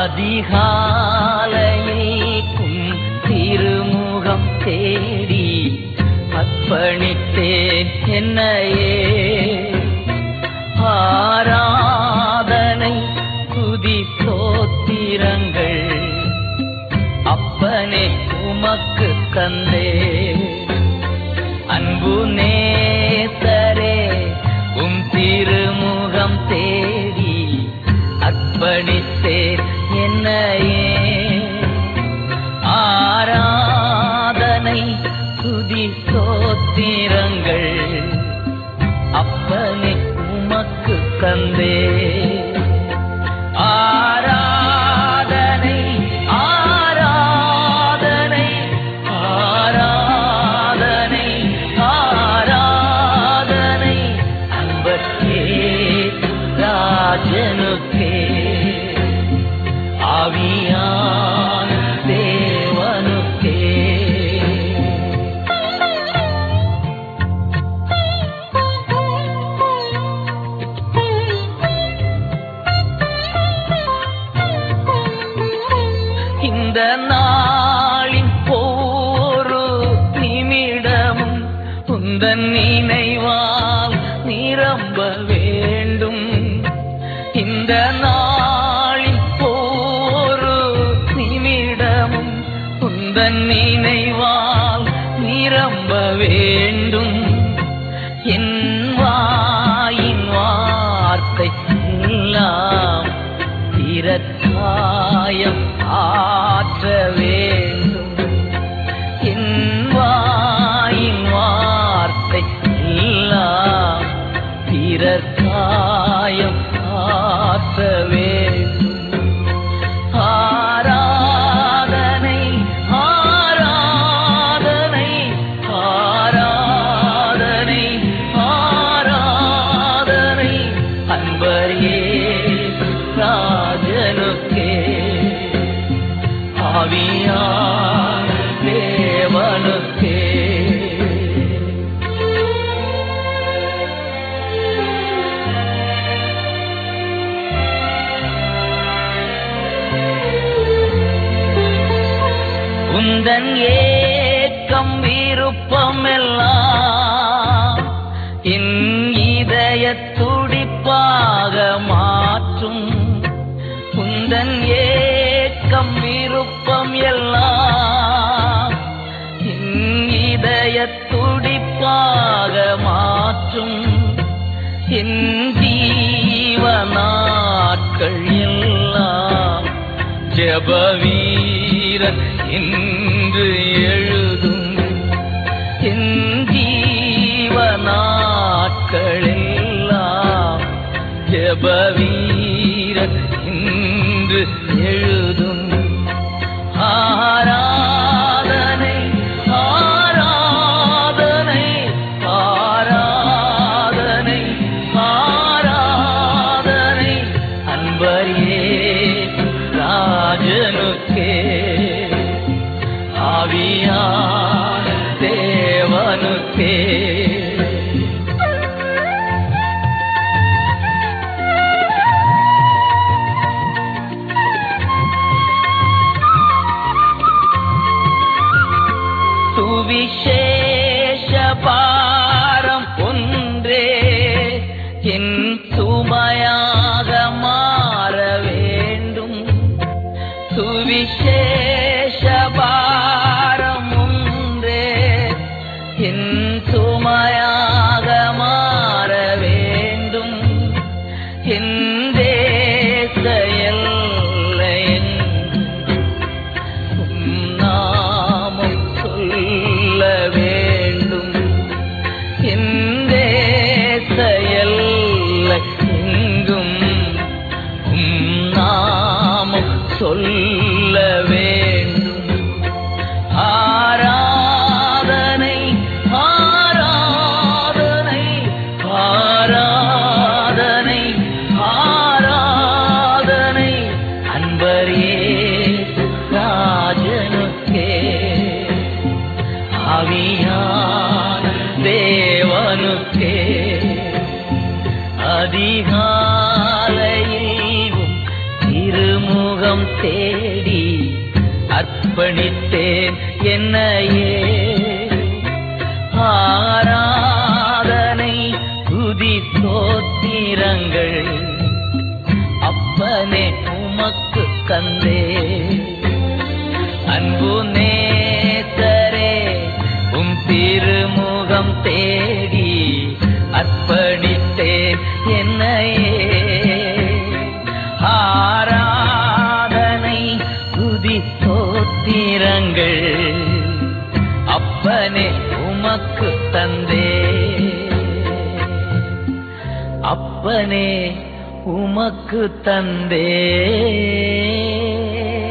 அதிகாலையில்கும் திருமுகம் தேடி அர்ப்பணித்தேன் என்னையே ஆராதனை துதி சோத்திரங்கள் அப்பனே உமக்கு தந்தே அன்பு நேசரே உம் திருமுகம் தேடி அர்ப்பணித்தேன் என்னையே ஆராதனை துதி சோத்திரங்கள் அப்பனே உமக்கு தந்தே ஆராதனை ஆராதனை ஆராதனை ஆராதனை அன்பர்க்கே ராஜனுக்கே ஆவியான தேவனுக்கே இந்த நாளின் போரு நிமிடமும் உந்தன் நினைவால் நிரம்ப வேண்டும் இந்த நாளின் போரு நிமிடமும் உந்தன் நினைவால் நிரம்ப வேண்டும் என் வாயின் வார்த்தை எல்லாம் இரத்தாயம் ஆற்ற வேண்டும் என் வாயின் வார்த்தை எல்லாம் இரத்தாயம் ஆற்ற வேண்டும் ஆராதனை ஆராதனை ஆராதனை ஆராதனை அன்பரே ராஜனுக்கே ஆவியான தேவனுக்கே உந்தன் ஏக்கம் விருப்பம் எல்லாம் என் இதய துடிப்பாக மாற்றும் உந்தன் ஏக்கம் விருப்பம் எல்லாம் என் இதய துடிப்பாக மாற்றும் என் ஜீவ நாட்கள் எல்லாம் ஜப வீரன் என்று எழுதும் என் ஜீவ நாட்கள் எல்லாம் ஜப வீரன் என்று எழுதும் ஆராதனை ஆராதனை ஆராதனை ஆராதனை அன்பரியே ராஜனுக்கே ஆவியான தேவனுக்கே சுவிசேஷ பாரம் ஒன்றே என் சுமையாக மாற வேண்டும் சுவிசேஷ பாரம் ஒன்றே என் சுமையாக மாற வேண்டும் என் தேச எல்லையின் உம் நாமம் சொல்ல வேண்டும் என் தேச எல்லை எங்கும் உம் நாமம் சொல்ல வேண்டும் ஆராதனை ஆராதனை ஆராதனை ஆராதனை அன்பரே ராஜனுக்கே ஆவியான தேவனுக்கே அதிகாலையில் உம் திருமுகம் தேடி அர்ப்பணித்தேன் என்னையே ஆராதனை துதி சோத்திரங்கள் அப்பனே உமக்கு தந்தே அன்பு நேசரே உம் திருமுகம் தேடி அர்ப்பணித்தேன் என்னையே ஆராதனை துதி சோத்திரங்கள் அப்பனே உமக்கு தந்தே அப்பனே உமக்கு தந்தே